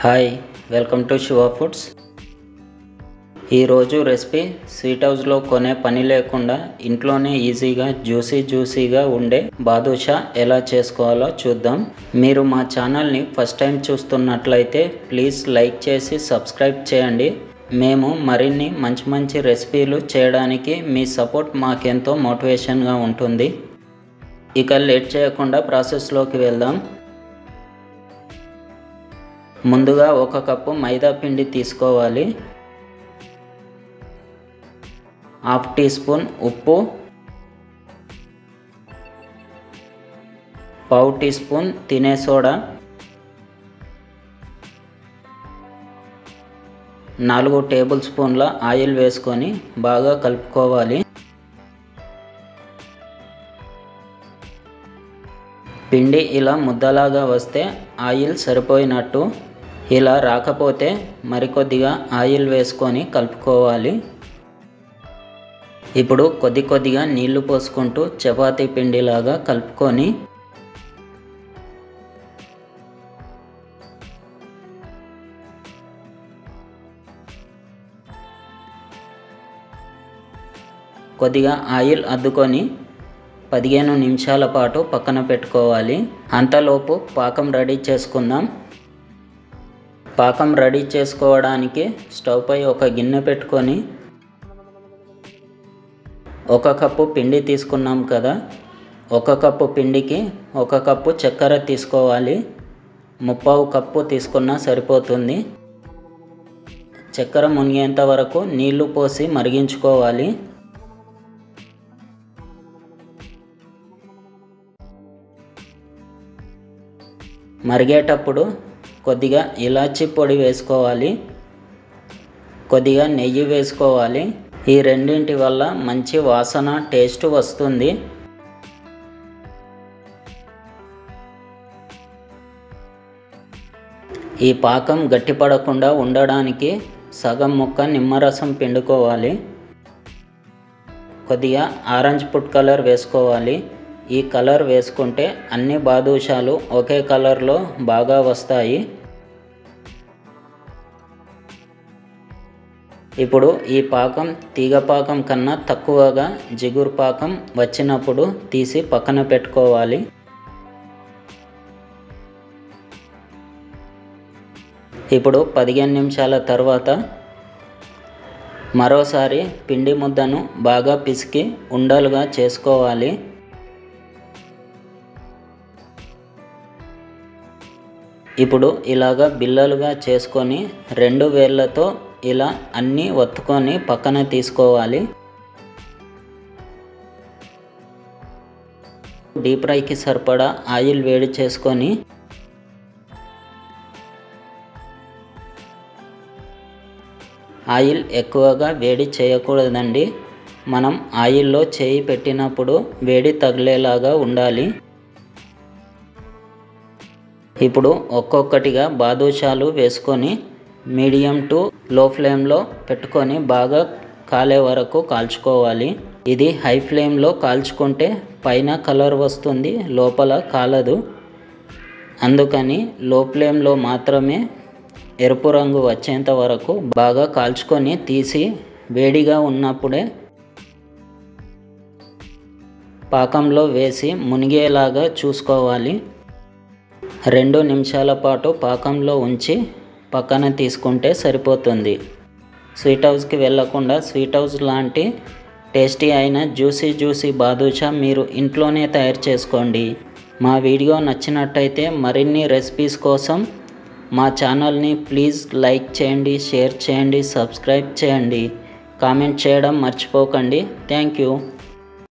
hi welcome to Shiva foods ఈరోజు recipe sweet హౌస్లో కొనే పని లేకుండా ఇంట్లోనే ఈజీగా జ్యూసీ జ్యూసీగా ఉండే బాదుషా ఎలా చేసుకోవాలో చూద్దాం మీరు మా ఛానల్ని ఫస్ట్ టైం చూస్తున్నట్లయితే ప్లీజ్ లైక్ చేసి సబ్స్క్రైబ్ చేయండి మేము మరిన్ని మంచి మంచి రెసిపీలు చేయడానికి మీ సపోర్ట్ మాకెంతో మోటివేషన్గా ఉంటుంది ఇక లేట్ చేయకుండా ప్రాసెస్లోకి వెళ్దాం ముందుగా ఒక కప్పు మైదా పిండి తీసుకోవాలి హాఫ్ టీ స్పూన్ ఉప్పు పావు టీ స్పూన్ తినే సోడా నాలుగు టేబుల్ స్పూన్ల ఆయిల్ వేసుకొని బాగా కలుపుకోవాలి పిండి ఇలా ముద్దలాగా వస్తే ఆయిల్ సరిపోయినట్టు ఇలా రాకపోతే మరికొద్దిగా ఆయిల్ వేసుకొని కలుపుకోవాలి ఇప్పుడు కొద్ది కొద్దిగా నీళ్లు పోసుకుంటూ చపాతీ పిండిలాగా కలుపుకొని కొద్దిగా ఆయిల్ అద్దుకొని పదిహేను నిమిషాల పాటు పక్కన పెట్టుకోవాలి అంతలోపు పాకం రెడీ చేసుకుందాం పాకం రెడీ చేసుకోవడానికి స్టవ్ పై ఒక గిన్నె పెట్టుకొని ఒక కప్పు పిండి తీసుకున్నాం కదా ఒక కప్పు పిండికి ఒక కప్పు చక్కెర తీసుకోవాలి ముప్పావు కప్పు తీసుకున్నా సరిపోతుంది చక్కెర మునిగేంత వరకు నీళ్లు పోసి మరిగించుకోవాలి మరిగేటప్పుడు కొద్దిగా ఇలాచి పొడి వేసుకోవాలి కొద్దిగా నెయ్యి వేసుకోవాలి ఈ రెండింటి వల్ల మంచి వాసన టేస్ట్ వస్తుంది ఈ పాకం గట్టిపడకుండా ఉండడానికి సగం ముక్క నిమ్మరసం పిండుకోవాలి కొద్దిగా ఆరెంజ్ ఫుడ్ కలర్ వేసుకోవాలి ఈ కలర్ వేసుకుంటే అన్ని బాదుషాలు ఒకే కలర్లో బాగా వస్తాయి ఇప్పుడు ఈ పాకం తీగ పాకం కన్నా తక్కువగా జిగురు పాకం వచ్చినప్పుడు తీసి పక్కన పెట్టుకోవాలి ఇప్పుడు పదిహేను నిమిషాల తర్వాత మరోసారి పిండి ముద్దను బాగా పిసికి ఉండలుగా చేసుకోవాలి ఇప్పుడు ఇలాగ బిల్లలుగా చేసుకొని రెండు వేళ్ళతో ఇలా అన్నీ ఒత్తుకొని పక్కన తీసుకోవాలి డీప్ ఫ్రైకి సరిపడా ఆయిల్ వేడి చేసుకొని ఆయిల్ ఎక్కువగా వేడి చేయకూడదండి మనం ఆయిల్లో చేయి పెట్టినప్పుడు వేడి తగిలేలాగా ఉండాలి ఇప్పుడు ఒక్కొక్కటిగా బాదుషాలు వేసుకొని మీడియం టు లో ఫ్లేమ్లో పెట్టుకొని బాగా కాలే వరకు కాల్చుకోవాలి ఇది హై ఫ్లేమ్లో కాల్చుకుంటే పైన కలర్ వస్తుంది లోపల కాలదు అందుకని లో ఫ్లేమ్లో మాత్రమే ఎరుపు రంగు వచ్చేంత వరకు బాగా కాల్చుకొని తీసి వేడిగా ఉన్నప్పుడే పాకంలో వేసి మునిగేలాగా చూసుకోవాలి రెండు నిమిషాల పాటు పాకంలో ఉంచి పక్కన తీసుకుంటే సరిపోతుంది స్వీట్ హౌస్కి వెళ్ళకుండా స్వీట్ హౌస్ లాంటి టేస్టీ అయిన జ్యూసీ జ్యూసీ బాదుషా మీరు ఇంట్లోనే తయారు చేసుకోండి మా వీడియో నచ్చినట్టయితే మరిన్ని రెసిపీస్ కోసం మా ఛానల్ని ప్లీజ్ లైక్ చేయండి షేర్ చేయండి సబ్స్క్రైబ్ చేయండి కామెంట్ చేయడం మర్చిపోకండి థ్యాంక్ యూ